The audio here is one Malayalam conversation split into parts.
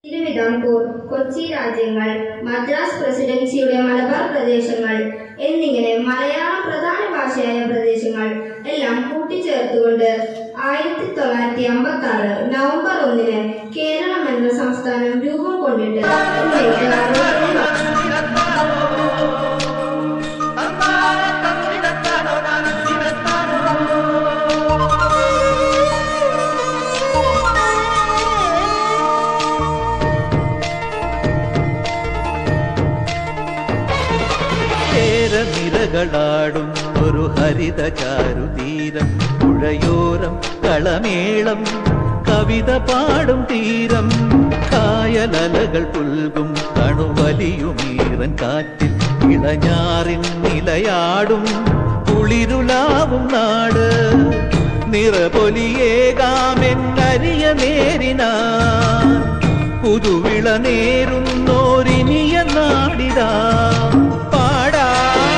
തിരുവിതാംകൂർ കൊച്ചി രാജ്യങ്ങൾ മദ്രാസ് പ്രസിഡൻസിയുടെ മലബാർ പ്രദേശങ്ങൾ എന്നിങ്ങനെ മലയാളം പ്രധാന ഭാഷയായ പ്രദേശങ്ങൾ എല്ലാം കൂട്ടിച്ചേർത്തുകൊണ്ട് ആയിരത്തി തൊള്ളായിരത്തി അമ്പത്തി ആറ് നവംബർ ഒന്നിന് കേരളം എന്ന സംസ്ഥാനം രൂപം കൊണ്ടിട്ട് ഇന്നേക്ക് അറുപത്തേഴ് വർഷം ചേരനിരകളാടും ഒരു ഹരിത ചാരുതീരം പുഴയോരം കളമേളം കവിത പാടും തീരം കായലലകൾ പുൽകും കണുവലിയുമീറൻ കാറ്റിൽ ഇളഞ്ഞാറിൻ നിലയാടും കുളിരുലാവും നാട് നിറപൊലിയേകാമെന്നരിയ നേരിനാ പുതുവിള നേരുന്നോരിനിയ നാടിതാ പാടാ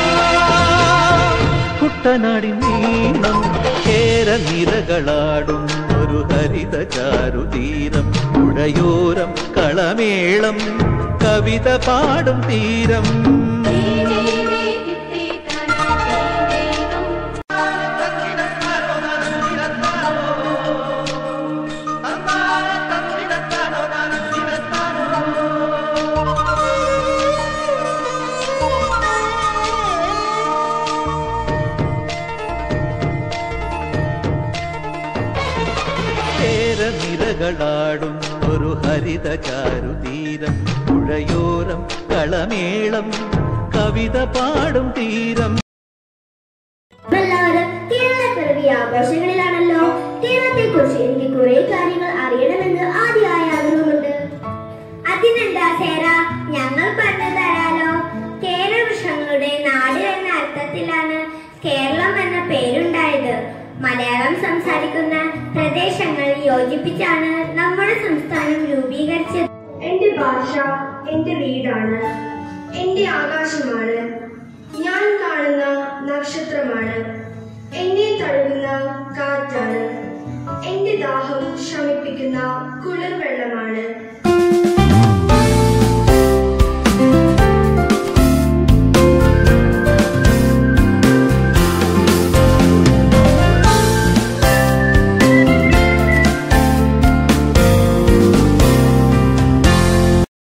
കുട്ടനാടി നീണം കേര നിരകളാടും ഒരു ഹരിത ചാരുതീരം പുഴയോരം കളമേളം കവിത പാടും തീരം ചേരനിരകളാടും ഒരു ഹരിത ചാരുതീരം പുഴയോരം കളമേളം കവിത പാടും തീരം എല്ലാവരും കേരളപ്പിറവി ആഘോഷങ്ങളിലാണല്ലോ കേരളത്തെ കുറിച്ച് എനിക്ക് കുറെ കാര്യങ്ങൾ അറിയണമെന്ന് ആദ്യമായി ആഗ്രഹമുണ്ട് അതിനെന്താ സേറ ഞങ്ങൾ പറഞ്ഞു തരാലോ കേരള വൃക്ഷങ്ങളുടെ നാട് എന്ന അർത്ഥത്തിലാണ് കേരളം എന്ന പേരുണ്ടായത് മലയാളം സംസാരിക്കുന്ന പ്രദേശങ്ങൾ യോജിപ്പിച്ചാണ് നമ്മുടെ സംസ്ഥാനം രൂപീകരിച്ചത് എന്റെ ഭാഷ എന്റെ വീടാണ് എന്റെ ആകാശമാണ് ഞാൻ കാണുന്ന നക്ഷത്രമാണ് എന്നെ തഴുകുന്ന കാറ്റാണ് എന്റെ ദാഹം ശമിപ്പിക്കുന്ന കുളിർ വെള്ളമാണ്